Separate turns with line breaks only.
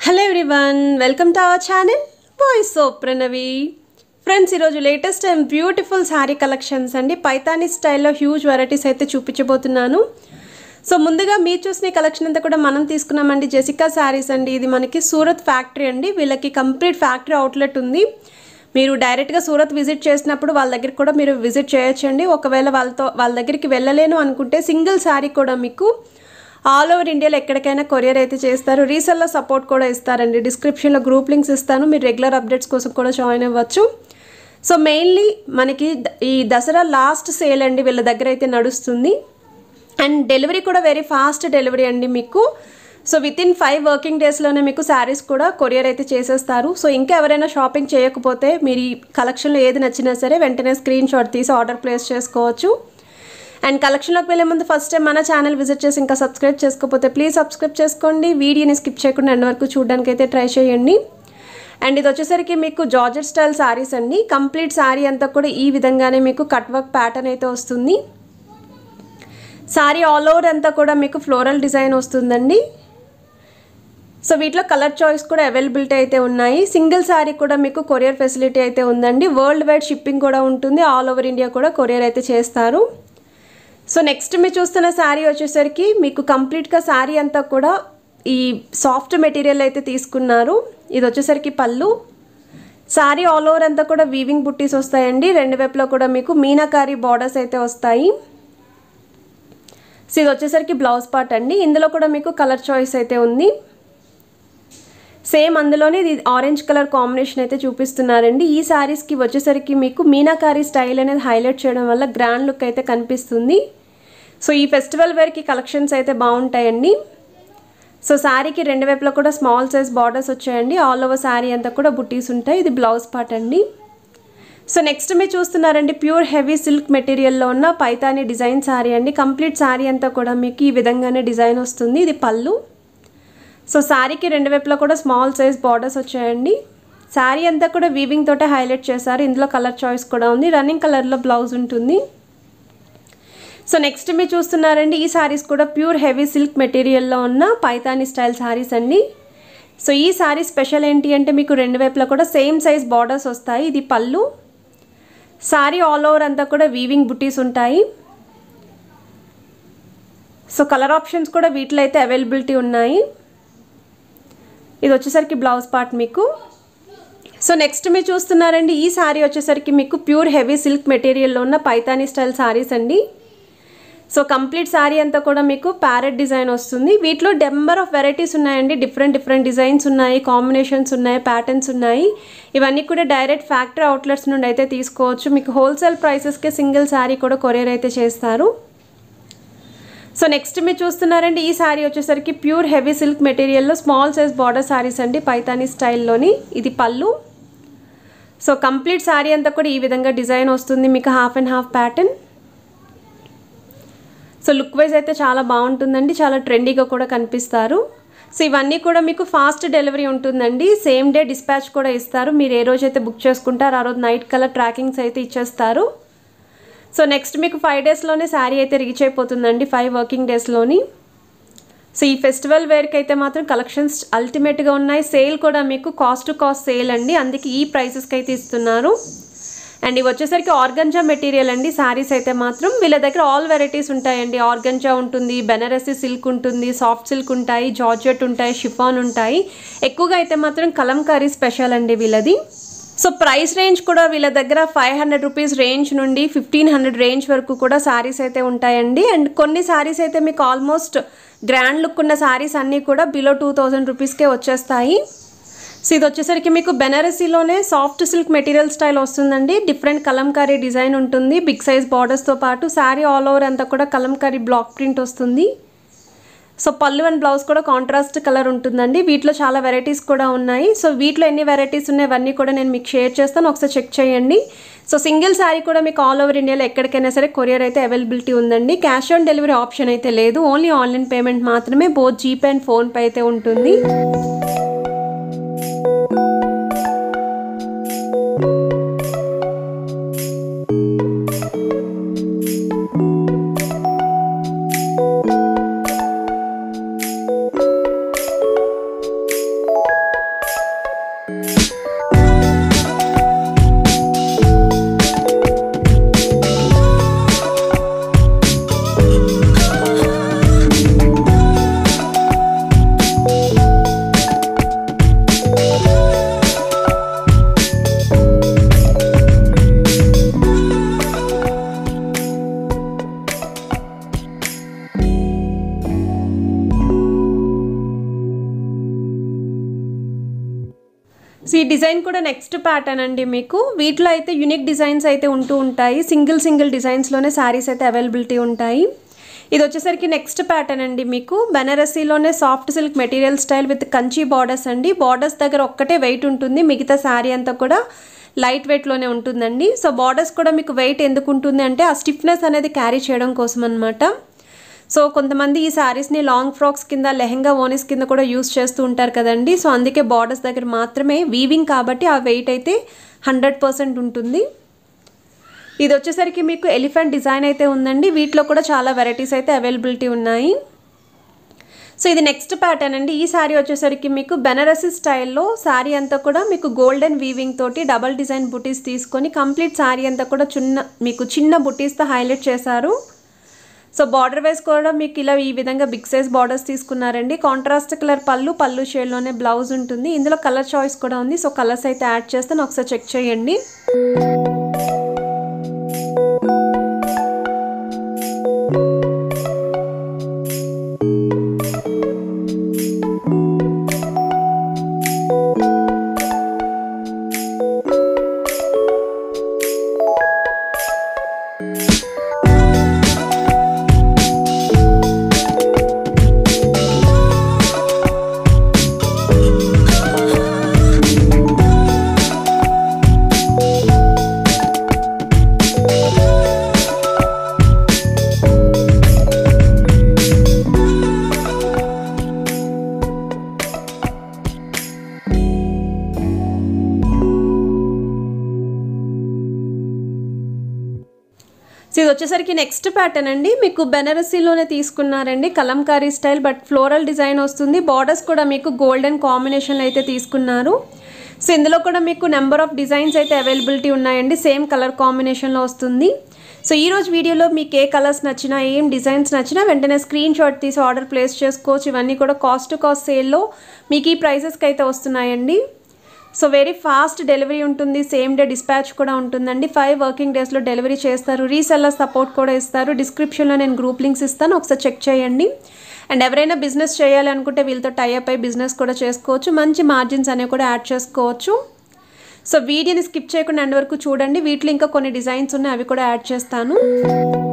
hello everyone welcome to our channel voice of Pranavi friends ఈరోజు latest and beautiful sari collections అండి పైతానీ స్టైల్లో huge varieties అయితే చూపించబోతున్నాను సో ముందుగా మీరు చూసిన కలెక్షన్ అంతా కూడా మనం తీసుకున్నామండి జెసికా శారీస్ అండి ఇది మనకి సూరత్ ఫ్యాక్టరీ అండి వీళ్ళకి కంప్లీట్ ఫ్యాక్టరీ అవుట్లెట్ ఉంది మీరు డైరెక్ట్గా సూరత్ విజిట్ చేసినప్పుడు వాళ్ళ దగ్గరికి కూడా మీరు విజిట్ చేయొచ్చండి ఒకవేళ వాళ్ళతో వాళ్ళ దగ్గరికి వెళ్ళలేను అనుకుంటే సింగిల్ శారీ కూడా మీకు ఆల్ ఓవర్ ఇండియాలో ఎక్కడికైనా కొరియర్ అయితే చేస్తారు రీసెల్లో సపోర్ట్ కూడా ఇస్తారండి డిస్క్రిప్షన్లో గ్రూప్ లింక్స్ ఇస్తాను మీరు రెగ్యులర్ అప్డేట్స్ కోసం కూడా జాయిన్ అవ్వచ్చు సో మెయిన్లీ మనకి ద- ఈ దసరా లాస్ట్ సేల్ అండి వీళ్ళ దగ్గర అయితే నడుస్తుంది అండ్ డెలివరీ కూడా వెరీ ఫాస్ట్ డెలివరీ అండి మీకు so within five working డేస్లోనే మీకు శారీస్ కూడా కొరియర్ అయితే చేసేస్తారు సో ఇంకా ఎవరైనా షాపింగ్ చేయకపోతే మీరు ఈ కలెక్షన్లో ఏది నచ్చినా సరే వెంటనే స్క్రీన్ షాట్ తీసి ఆర్డర్ ప్లేస్ చేసుకోవచ్చు అండ్ కలెక్షన్లోకి వెళ్ళే ముందు ఫస్ట్ టైం మన ఛానల్ విజిట్ చేసి ఇంకా సబ్స్క్రైబ్ చేసుకోకపోతే ప్లీజ్ సబ్స్క్రైబ్ చేసుకోండి వీడియోని స్కిప్ చేయకుండా ఎండ్ వరకు చూడడానికి అయితే ట్రై చేయండి అండ్ ఇది వచ్చేసరికి మీకు జార్జెట్ స్టైల్ శారీస్ అండి కంప్లీట్ శారీ అంతా కూడా ఈ విధంగానే మీకు కట్ వర్క్ ప్యాటర్న్ అయితే వస్తుంది శారీ ఆల్ ఓవర్ అంతా కూడా మీకు ఫ్లోరల్ డిజైన్ వస్తుందండి సో వీటిలో కలర్ చాయిస్ కూడా అవైలబిలిటీ అయితే ఉన్నాయి సింగిల్ శారీ కూడా మీకు కొరియర్ ఫెసిలిటీ అయితే ఉందండి వరల్డ్ వైడ్ షిప్పింగ్ కూడా ఉంటుంది ఆల్ ఓవర్ ఇండియా కూడా కొరియర్ అయితే చేస్తారు సో నెక్స్ట్ మీరు చూస్తున్న శారీ వచ్చేసరికి మీకు కంప్లీట్గా శారీ అంతా కూడా ఈ సాఫ్ట్ మెటీరియల్ అయితే తీసుకున్నారు ఇది వచ్చేసరికి పళ్ళు శారీ ఆల్ ఓవర్ అంతా కూడా వీవింగ్ బుట్టీస్ వస్తాయండి రెండు వైపులో కూడా మీకు మీనాకారి బార్డర్స్ అయితే వస్తాయి సో ఇది వచ్చేసరికి బ్లౌజ్ పార్ట్ అండి ఇందులో కూడా మీకు కలర్ చాయిస్ అయితే ఉంది సేమ్ అందులోనే ఇది ఆరెంజ్ కలర్ కాంబినేషన్ అయితే చూపిస్తున్నారండి ఈ శారీస్కి వచ్చేసరికి మీకు మీనాకారి స్టైల్ అనేది హైలైట్ చేయడం వల్ల గ్రాండ్ లుక్ అయితే కనిపిస్తుంది సో ఈ ఫెస్టివల్ వేర్కి కలెక్షన్స్ అయితే బాగుంటాయండి సో శారీకి రెండు వైపులా కూడా స్మాల్ సైజ్ బార్డర్స్ వచ్చాయండి ఆల్ ఓవర్ శారీ అంతా కూడా బుట్టీస్ ఉంటాయి ఇది బ్లౌజ్ పార్ట్ అండి సో నెక్స్ట్ మీరు చూస్తున్నారండి ప్యూర్ హెవీ సిల్క్ మెటీరియల్లో ఉన్న పైతాని డిజైన్ శారీ అండి కంప్లీట్ శారీ అంతా కూడా మీకు ఈ విధంగానే డిజైన్ వస్తుంది ఇది పళ్ళు సో శారీకి రెండు వైపులా కూడా స్మాల్ సైజ్ బార్డర్స్ వచ్చాయండి శారీ అంతా కూడా వీవింగ్ తోటే హైలైట్ చేశారు ఇందులో కలర్ చాయిస్ కూడా ఉంది రన్నింగ్ కలర్లో బ్లౌజ్ ఉంటుంది సో నెక్స్ట్ మీరు చూస్తున్నారండి ఈ శారీస్ కూడా ప్యూర్ హెవీ సిల్క్ మెటీరియల్లో ఉన్న పైతాని స్టైల్ శారీస్ అండి సో ఈ శారీ స్పెషల్ ఏంటి అంటే మీకు రెండు వైపులా కూడా సేమ్ సైజ్ బార్డర్స్ వస్తాయి ఇది పళ్ళు శారీ ఆల్ ఓవర్ అంతా కూడా వీవింగ్ బుటీస్ ఉంటాయి సో కలర్ ఆప్షన్స్ కూడా వీటిలో అయితే అవైలబిలిటీ ఉన్నాయి ఇది వచ్చేసరికి బ్లౌజ్ పార్ట్ మీకు సో నెక్స్ట్ మీరు చూస్తున్నారండి ఈ శారీ వచ్చేసరికి మీకు ప్యూర్ హెవీ సిల్క్ మెటీరియల్లో ఉన్న పైతానీ స్టైల్ శారీస్ అండి సో కంప్లీట్ శారీ అంతా కూడా మీకు ప్యారెట్ డిజైన్ వస్తుంది వీటిలో నెంబర్ ఆఫ్ వెరైటీస్ ఉన్నాయండి డిఫరెంట్ డిఫరెంట్ డిజైన్స్ ఉన్నాయి కాంబినేషన్స్ ఉన్నాయి ప్యాటర్న్స్ ఉన్నాయి ఇవన్నీ కూడా డైరెక్ట్ ఫ్యాక్టరీ అవుట్లెట్స్ నుండి అయితే తీసుకోవచ్చు మీకు హోల్సేల్ ప్రైసెస్కే సింగిల్ శారీ కూడా కొరియర్ అయితే చేస్తారు సో నెక్స్ట్ మీరు చూస్తున్నారండి ఈ శారీ వచ్చేసరికి ప్యూర్ హెవీ సిల్క్ మెటీరియల్లో స్మాల్ సైజ్ బార్డర్ శారీస్ అండి పైతానీ స్టైల్లోని ఇది పళ్ళు సో కంప్లీట్ శారీ అంతా కూడా ఈ విధంగా డిజైన్ వస్తుంది మీకు half and half pattern so look wise అయితే చాలా బాగుంటుందండి చాలా ట్రెండీగా కూడా కనిపిస్తారు సో ఇవన్నీ కూడా మీకు ఫాస్ట్ డెలివరీ ఉంటుందండి సేమ్ డే డిస్పాచ్ కూడా ఇస్తారు మీరు ఏ రోజు అయితే బుక్ చేసుకుంటారో ఆ రోజు నైట్ కలర్ ట్రాకింగ్స్ అయితే ఇచ్చేస్తారు సో నెక్స్ట్ మీకు ఫైవ్ డేస్లోనే శారీ అయితే రీచ్ అయిపోతుందండి ఫైవ్ వర్కింగ్ డేస్లోని సో ఈ ఫెస్టివల్ వేర్కి అయితే మాత్రం కలెక్షన్స్ అల్టిమేట్గా ఉన్నాయి సేల్ కూడా మీకు కాస్ట్ టు కాస్ట్ సేల్ అండి అందుకే ఈ ప్రైసెస్కి అయితే ఇస్తున్నారు అండ్ ఇవి వచ్చేసరికి ఆర్గంజా మెటీరియల్ అండి శారీస్ అయితే మాత్రం వీళ్ళ దగ్గర ఆల్ వెరైటీస్ ఉంటాయండి ఆర్గంజా ఉంటుంది బెనరసి సిల్క్ ఉంటుంది సాఫ్ట్ సిల్క్ ఉంటాయి జార్జెట్ ఉంటాయి షిఫాన్ ఉంటాయి ఎక్కువగా అయితే మాత్రం కలంకారీ స్పెషల్ అండి వీళ్ళది సో ప్రైస్ రేంజ్ కూడా వీళ్ళ దగ్గర ఫైవ్ హండ్రెడ్ రూపీస్ రేంజ్ నుండి ఫిఫ్టీన్ హండ్రెడ్ రేంజ్ వరకు కూడా శారీస్ అయితే ఉంటాయండి అండ్ కొన్ని శారీస్ అయితే మీకు ఆల్మోస్ట్ గ్రాండ్ లుక్ ఉన్న శారీస్ అన్నీ కూడా బిలో టూ థౌజండ్ రూపీస్కే వచ్చేస్తాయి సో ఇది వచ్చేసరికి మీకు బెనారసీలోనే సాఫ్ట్ సిల్క్ మెటీరియల్ స్టైల్ వస్తుందండి డిఫరెంట్ కలంకారీ డిజైన్ ఉంటుంది బిగ్ సైజ్ బార్డర్స్తో పాటు శారీ ఆల్ ఓవర్ అంతా కూడా కలంకారీ బ్లాక్ ప్రింట్ వస్తుంది సో పళ్ళు అండ్ బ్లౌజ్ కూడా కాంట్రాస్ట్ కలర్ ఉంటుందండి వీటిలో చాలా వెరైటీస్ కూడా ఉన్నాయి సో వీటిలో ఎన్ని వెరైటీస్ ఉన్నాయి ఇవన్నీ కూడా నేను మీకు షేర్ చేస్తాను ఒకసారి చెక్ చేయండి సో సింగిల్ శారీ కూడా మీకు ఆల్ ఓవర్ ఇండియాలో ఎక్కడికైనా సరే కొరియర్ అయితే అవైలబిలిటీ ఉందండి క్యాష్ ఆన్ డెలివరీ ఆప్షన్ అయితే లేదు ఓన్లీ ఆన్లైన్ పేమెంట్ మాత్రమే బోత్ జీపే అండ్ ఫోన్పే అయితే ఉంటుంది సో ఈ డిజైన్ కూడా నెక్స్ట్ ప్యాటర్న్ అండి మీకు వీటిలో అయితే యూనిక్ డిజైన్స్ అయితే ఉంటూ ఉంటాయి సింగిల్ సింగిల్ డిజైన్స్లోనే శారీస్ అయితే అవైలబిలిటీ ఉంటాయి ఇది వచ్చేసరికి నెక్స్ట్ ప్యాటర్న్ అండి మీకు బెనారసీలోనే soft silk material style with Kanchi borders అండి బార్డర్స్ దగ్గర ఒక్కటే వెయిట్ ఉంటుంది మిగతా శారీ అంతా కూడా లైట్ వెయిట్లోనే ఉంటుందండి సో బార్డర్స్ కూడా మీకు వెయిట్ ఎందుకు ఉంటుంది అంటే ఆ స్టిఫ్నెస్ అనేది క్యారీ చేయడం కోసం అనమాట సో కొంతమంది ఈ శారీస్ని లాంగ్ ఫ్రాక్స్ కింద లెహెంగా ఓనిస్ కింద కూడా యూస్ చేస్తూ ఉంటారు కదండి సో అందుకే బార్డర్స్ దగ్గర మాత్రమే వీవింగ్ కాబట్టి ఆ వెయిట్ అయితే హండ్రెడ్ పర్సెంట్ ఉంటుంది ఇది వచ్చేసరికి మీకు ఎలిఫెంట్ డిజైన్ అయితే ఉందండి వీటిలో కూడా చాలా వెరైటీస్ అయితే అవైలబిలిటీ ఉన్నాయి సో ఇది నెక్స్ట్ ప్యాటర్న్ అండి ఈ శారీ వచ్చేసరికి మీకు బెనారసీ స్టైల్లో శారీ అంతా కూడా మీకు గోల్డెన్ వీవింగ్ తోటి డబల్ డిజైన్ బుటీస్ తీసుకొని కంప్లీట్ శారీ అంతా కూడా చిన్న మీకు చిన్న బుటీస్తో హైలైట్ చేశారు సో బార్డర్ వైజ్ కూడా మీకు ఇలా ఈ విధంగా బిగ్ సైజ్ బార్డర్స్ తీసుకున్నారండి contrast colour pallu pallu షేడ్లోనే blouse ఉంటుంది ఇందులో కలర్ చాయిస్ కూడా ఉంది సో కలర్స్ అయితే యాడ్ చేస్తాను ఒకసారి చెక్ చేయండి సో ఇది వచ్చేసరికి నెక్స్ట్ ప్యాటర్న్ అండి మీకు బెనారసీలోనే తీసుకున్నారండి Kalamkari style but floral design వస్తుంది బార్డర్స్ కూడా మీకు గోల్డెన్ కాంబినేషన్లో అయితే తీసుకున్నారు సో ఇందులో కూడా మీకు నెంబర్ ఆఫ్ డిజైన్స్ అయితే అవైలబిలిటీ ఉన్నాయండి సేమ్ కలర్ కాంబినేషన్లో వస్తుంది సో ఈ రోజు వీడియోలో మీకు ఏ కలర్స్ నచ్చినా ఏం డిజైన్స్ నచ్చినా వెంటనే స్క్రీన్ షాట్ తీసి ఆర్డర్ ప్లేస్ చేసుకోవచ్చు ఇవన్నీ కూడా కాస్ట్ టు కాస్ట్ సేల్లో మీకు ఈ ప్రైసెస్కి అయితే వస్తున్నాయండి సో వెరీ ఫాస్ట్ డెలివరీ ఉంటుంది సేమ్ డే డిస్పాచ్ కూడా ఉంటుందండి ఫైవ్ వర్కింగ్ డేస్లో డెలివరీ చేస్తారు రీసెల్లర్ సపోర్ట్ కూడా ఇస్తారు డిస్క్రిప్షన్లో నేను గ్రూప్ లింక్స్ ఇస్తాను ఒకసారి చెక్ చేయండి అండ్ ఎవరైనా బిజినెస్ చేయాలి అనుకుంటే వీళ్ళతో టైఅప్ అయి బిజినెస్ కూడా చేసుకోవచ్చు మంచి మార్జిన్స్ అనేవి కూడా యాడ్ చేసుకోవచ్చు సో వీడియోని స్కిప్ చేయకుండా ఎండ్ వరకు చూడండి వీటిలో ఇంకా కొన్ని డిజైన్స్ ఉన్నాయి అవి కూడా యాడ్ చేస్తాను